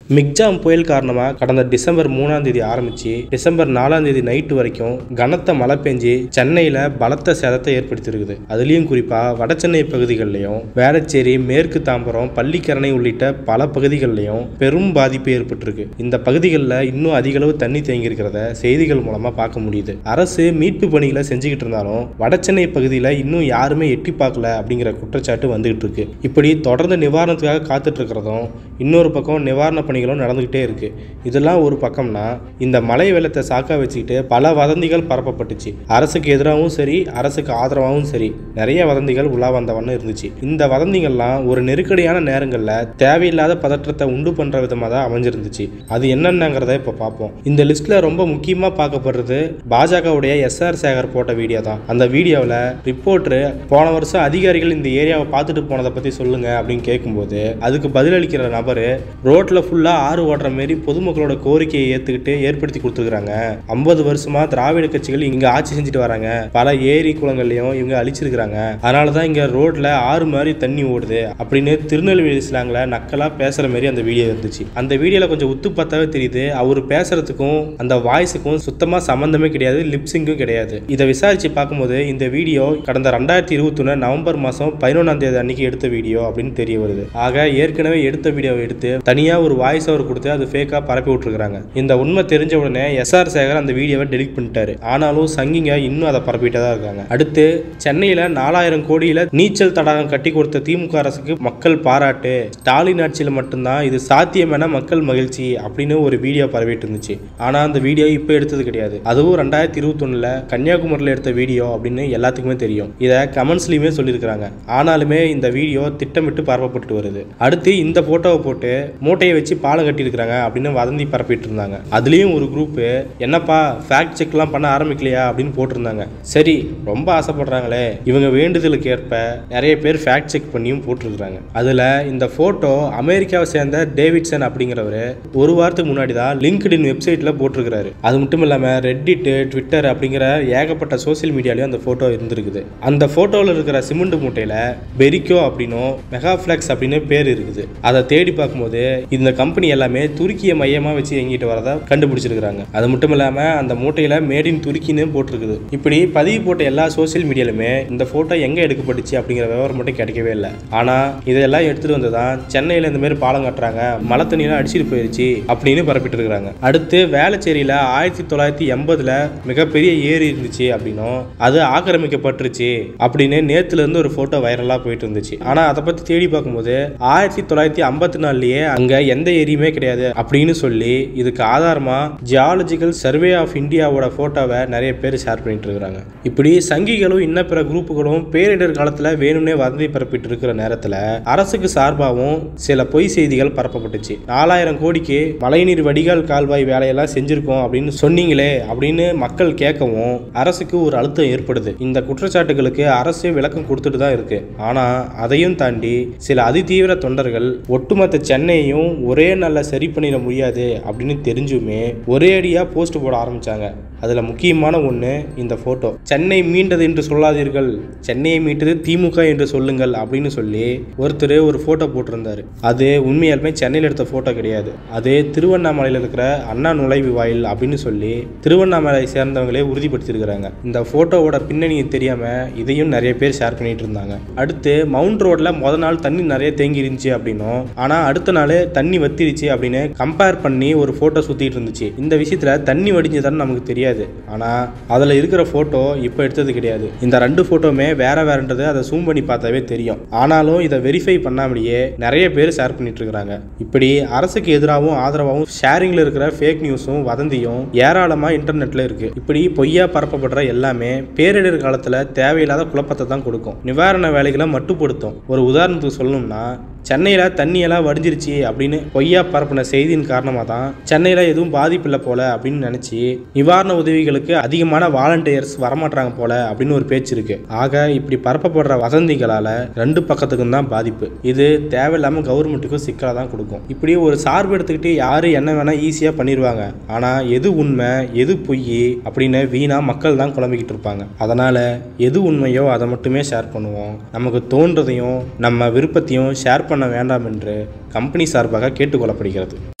Michaung புயல் காரணமாக கடந்த டிசம்பர் மூணாம் தேதி ஆரம்பிச்சு டிசம்பர் நாலாம் தேதி நைட்டு வரைக்கும் கனத்த மழை பெஞ்சு சென்னையில் பலத்த சேதத்தை ஏற்படுத்தியிருக்குது அதுலேயும் குறிப்பாக வடசென்னை பகுதிகளிலையும் வேளச்சேரி மேற்கு தாம்பரம் பள்ளிக்கரணை உள்ளிட்ட பல பகுதிகளிலையும் பெரும் பாதிப்பு ஏற்பட்டிருக்கு இந்த பகுதிகளில் இன்னும் அதிக அளவு தண்ணி தேங்கி இருக்கிறத செய்திகள் மூலமாக பார்க்க முடியுது அரசு மீட்பு பணிகளை செஞ்சுக்கிட்டு இருந்தாலும் வடசென்னை பகுதியில் இன்னும் யாருமே எட்டி பார்க்கல அப்படிங்கிற குற்றச்சாட்டு வந்துகிட்டு இருக்கு இப்படி தொடர்ந்து நிவாரணத்துக்காக காத்துட்டு இருக்கிறதும் இன்னொரு பக்கம் நிவாரண பணிகளும் நடந்துக்கிட்டே இருக்கு இதெல்லாம் ஒரு பக்கம்னா இந்த மழை வெள்ளத்தை சாக்கா வச்சுக்கிட்டு பல வதந்திகள் பரப்பப்பட்டுச்சு அரசுக்கு எதிராகவும் சரி அரசுக்கு ஆதரவாகவும் சரி நிறைய வதந்திகள் உலா வந்தவண்ணம் இருந்துச்சு இந்த வதந்திகள்லாம் ஒரு நெருக்கடியான நேரங்களில் தேவையில்லாத பதற்றத்தை உண்டு பண்ற விதமாக தான் அமைஞ்சிருந்துச்சு அது என்னென்னங்கிறத இப்போ பார்ப்போம் இந்த லிஸ்ட்ல ரொம்ப முக்கியமாக பார்க்கப்படுறது பாஜகவுடைய எஸ்ஆர் சேகர் போட்ட வீடியோ தான் அந்த வீடியோவில் ரிப்போர்ட்ரு போன வருஷம் அதிகாரிகள் இந்த ஏரியாவை பார்த்துட்டு போனதை பற்றி சொல்லுங்க அப்படின்னு கேட்கும்போது அதுக்கு பதிலளிக்கிற நபர் ரோட்ல ஃபுல்லாக ஆறு ஓடுற மாரி பொதுமக்களோட கோரிக்கையை ஏற்றுக்கிட்டு ஏற்படுத்தி கொடுத்துருக்காங்க ஐம்பது வருஷமா திராவிட கட்சிகள் இங்கே ஆட்சி செஞ்சுட்டு வராங்க பல ஏரி குளங்கள்லையும் இவங்க அழிச்சிருக்கிறாங்க அதனால தான் இங்கே ரோட்ல ஆறு மாதிரி தண்ணி ஓடுது அப்படின்னு திருநெல்வேலி ஸ்லாங்கில் நக்கலாக பேசுகிற மாதிரி அந்த வீடியோ இருந்துச்சு அந்த வீடியோவில் கொஞ்சம் உத்து பார்த்தாவே தெரியுது அவர் பேசுறதுக்கும் அந்த வாய்ஸுக்கும் சுத்தமாக சம்மந்தமே கிடையாது லிப்ஸிங்கும் கிடையாது இதை விசாரிச்சு பார்க்கும்போது இந்த வீடியோ கடந்த ரெண்டாயிரத்தி இருபத்தொன்னு நவம்பர் மாதம் பதினொன்றாம் தேதி அன்னைக்கு எடுத்த வீடியோ அப்படின்னு தெரிய வருது ஆக ஏற்கனவே எடுத்த வீடியோவை எடுத்து தனியாக ஒரு வாய்ஸ் ஓவர் கொடுத்து அது ஃபேக்காக பரப்பி விட்டுருக்காங்க இந்த உண்மை தெரிஞ்ச உடனே எஸ்ஆர் சேகர் அந்த வீடியோவை டெலிட் பண்ணிட்டாரு ஆனாலும் சங்கிங்க இன்னும் அதை பரப்பிட்டே தான் இருக்காங்க அடுத்து சென்னையில் நாலாயிரம் கோடியில் நீச்சல் தடாகம் கட்டி கொடுத்த திமுக அரசுக்கு மக்கள் பாராட்டு ஸ்டாலின் ஆட்சியில் மட்டும்தான் இது சாத்தியமென மக்கள் மகிழ்ச்சி அப்படின்னு ஒரு வீடியோ பரவிட்டு இருந்துச்சு ஆனால் அந்த வீடியோ இப்போ எடுத்தது கிடையாது அதுவும் ரெண்டாயிரத்தி இருபத்தொன்னில் கன்னியாகுமரியில் எடுத்த வீடியோ அப்படின்னு எல்லாத்துக்குமே தெரியும் இதை கமெண்ட்ஸ்லையுமே சொல்லியிருக்கிறாங்க ஆனாலுமே இந்த வீடியோ திட்டமிட்டு பரப்பப்பட்டு வருது அடுத்து இந்த போட்டோவை போட்டு மூட்டையை வச்சு பாலம் கட்டியிருக்கிறாங்க அப்படின்னு வதந்தி பரப்பிட்டு இருந்தாங்க அதுலேயும் ஒரு குரூப் என்னப்பா ஃபேக்ட் செக்லாம் பண்ண ஆரம்பிக்கலையா அப்படின்னு போட்டிருந்தாங்க சரி ரொம்ப ஆசைப்படுறாங்களே இவங்க வேண்டுதலுக்கு ஏற்ப நிறைய பேர் ஃபேக்ட் செக் பண்ணியும் போட்டிருக்கிறாங்க அதில் இந்த ஃபோட்டோ அமெரிக்காவை சேர்ந்த டேவிட்சன் அப்படிங்கிறவர் ஒரு வாரத்துக்கு முன்னாடி தான் லிங்க்டின் வெப்சைட்டில் போட்டிருக்கிறாரு அது மட்டும் இல்லாமல் ரெட்டிட்டு ட்விட்டர் அப்படிங்கிற ஏகப்பட்ட சோஷியல் மீடியாலையும் அந்த ஃபோட்டோ இருந்திருக்குது அந்த ஃபோட்டோவில் இருக்கிற சிமெண்ட் மூட்டையில் பெரிக்கோ அப்படின்னும் மெகாஃப்ளெக்ஸ் அப்படின்னு பேர் இருக்குது அதை தேடி பார்க்கும்போது இந்த கம்பெனி எல்லாமே துருக்கியை மையமாக வச்சு இயங்கிட்டு வரதை கண்டுபிடிச்சிருக்கிறாங்க அது மட்டும் இல்லாமல் அந்த மூட்டையில் மேட் இன் துருக்கின்னு போட்டிருக்குது இப்படி பதிவு போட்ட எல்லா சோஷியல் மீடியாலுமே இந்த ஃபோட்டோ எங்கே எடுக்கப்பட்டுச்சு அப்படிங்கிற விவரம் மட்டும் கிடைக்கவே இல்லை ஆனால் இதெல்லாம் எடுத்துகிட்டு வந்து தான் சென்னையில் இந்த மாதிரி பாலம் கட்டுறாங்க மழை தண்ணியெல்லாம் அடிச்சிட்டு போயிடுச்சு அப்படின்னு பரப்பிட்டு இருக்கிறாங்க அடுத்து வேளச்சேரியில் ஆயிரத்தி தொள்ளாயிரத்தி எண்பதுல மிகப்பெரிய ஏரி இருந்துச்சு அப்படின்னும் அது ஆக்கிரமிக்கப்பட்டுருச்சு அப்படின்னு நேத்துல இருந்து ஒரு போட்டோ வைரலா போயிட்டு இருந்துச்சு ஆனா அதை பத்தி தேடி பார்க்கும்போது ஆயிரத்தி தொள்ளாயிரத்தி ஐம்பத்தி நாலுலயே அங்க எந்த ஏரியுமே கிடையாது அப்படின்னு சொல்லி இதுக்கு ஆதாரமா ஜியாலஜிக்கல் சர்வே ஆஃப் இந்தியாவோட போட்டோவை நிறைய பேர் ஷேர் பண்ணிட்டு இருக்காங்க இப்படி சங்கிகளும் இன்ன பிற குரூப்புகளும் பேரிடர் காலத்துல வேணும்னே வதந்தி பரப்பிட்டு இருக்கிற நேரத்துல அரசுக்கு சார்பாகவும் சில பொய் செய்திகள் பரப்பப்பட்டுச்சு நாலாயிரம் கோடிக்கு மழைநீர் வடிகால் கால்வாய் வேலையெல்லாம் செஞ்சிருக்கோம் அப்படின்னு சொன்னீங்களே அப்படின்னு மக்கள் கேட்கவும் அரசுக்கு ஒரு அழுத்தம் ஏற்படுது இந்த குற்றச்சாட்டுகளுக்கு அரசே விளக்கம் கொடுத்துட்டு தான் இருக்கு ஆனா அதையும் தாண்டி சில அதிதீவிர தொண்டர்கள் ஒட்டுமொத்த சென்னையையும் ஒரே நாள்ல சரி பண்ணிட முடியாது அப்படின்னு தெரிஞ்சுமே ஒரே அடியா போஸ்ட் போட ஆரம்பிச்சாங்க அதுல முக்கியமான ஒண்ணு இந்த போட்டோ சென்னை மீண்டது என்று சொல்லாதீர்கள் சென்னையை மீட்டது திமுக என்று சொல்லுங்கள் அப்படின்னு சொல்லி ஒருத்தர் ஒரு போட்டோ போட்டிருந்தாரு அது உண்மையாலுமே சென்னையில் எடுத்த போட்டோ கிடையாது அது திருவண்ணாமலையில் இருக்கிற அண்ணா நுழைவு வாயில் அப்படின்னு சொல்லி திருவண்ணாமலை சேர்ந்தவங்களே உறுதிப்படுத்தியிருக்கிறாங்க இந்த போட்டோவோட பின்னணியை தெரியாம இதையும் நிறைய பேர் ஷேர் பண்ணிட்டு இருந்தாங்க அடுத்து மவுண்ட் ரோட்ல முத நாள் தண்ணி நிறைய தேங்கி இருந்துச்சு அப்படின்னும் ஆனா அடுத்த நாள் தண்ணி வத்திருச்சு அப்படின்னு கம்பேர் பண்ணி ஒரு போட்டோ சுத்திட்டு இருந்துச்சு இந்த விஷயத்துல தண்ணி வடிஞ்சதான்னு நமக்கு தெரியாது ஆனா அதுல இருக்கிற போட்டோ இப்போ எடுத்தது கிடையாது இந்த ரெண்டு போட்டோமே வேற வேறன்றது அதை ஜூம் பண்ணி பார்த்தாவே தெரியும் ஆனாலும் இதை வெரிஃபை பண்ணாமலேயே நிறைய பேர் ஷேர் பண்ணிட்டு இருக்காங்க இப்படி அரசுக்கு எதிராகவும் ஆதரவாகவும் ஷேரிங்ல இருக்கிற ஃபேக் நியூஸும் வதந்தியும் ஏராளமா இன்டர்நெட்ல இருக்கு இப்படி பொய்யா பரப்பப்படுற எல்லாமே பேரிடர் காலத்துல தேவையில்லாத குழப்பத்தை தான் கொடுக்கும் நிவாரண வேலைகளை மட்டுப்படுத்தும் ஒரு உதாரணத்துக்கு சொல்லணும்னா சென்னையில் தண்ணியெல்லாம் வடிஞ்சிருச்சு அப்படின்னு பொய்யா பரப்பின செய்தியின் காரணமாக தான் சென்னையில் எதுவும் பாதிப்பு இல்லை போல அப்படின்னு நினச்சி நிவாரண உதவிகளுக்கு அதிகமான வாலண்டியர்ஸ் வரமாட்டாங்க போல அப்படின்னு ஒரு பேச்சு இருக்கு ஆக இப்படி பரப்பப்படுற வதந்திகளால் ரெண்டு பக்கத்துக்கும் தான் பாதிப்பு இது தேவையில்லாமல் கவர்மெண்ட்டுக்கும் சிக்கலை தான் கொடுக்கும் இப்படி ஒரு சார்பு எடுத்துக்கிட்டு யார் என்ன வேணால் ஈஸியாக பண்ணிடுவாங்க ஆனால் எது உண்மை எது பொய் அப்படின்னு வீணாக மக்கள் தான் குழம்பிக்கிட்டு இருப்பாங்க அதனால் எது உண்மையோ அதை மட்டுமே ஷேர் பண்ணுவோம் நமக்கு தோன்றதையும் நம்ம விருப்பத்தையும் ஷேர் பண்ண வேண்டாம் என்று கம்பெனி சார்பாக கேட்டுக்கொள்ளப்படுகிறது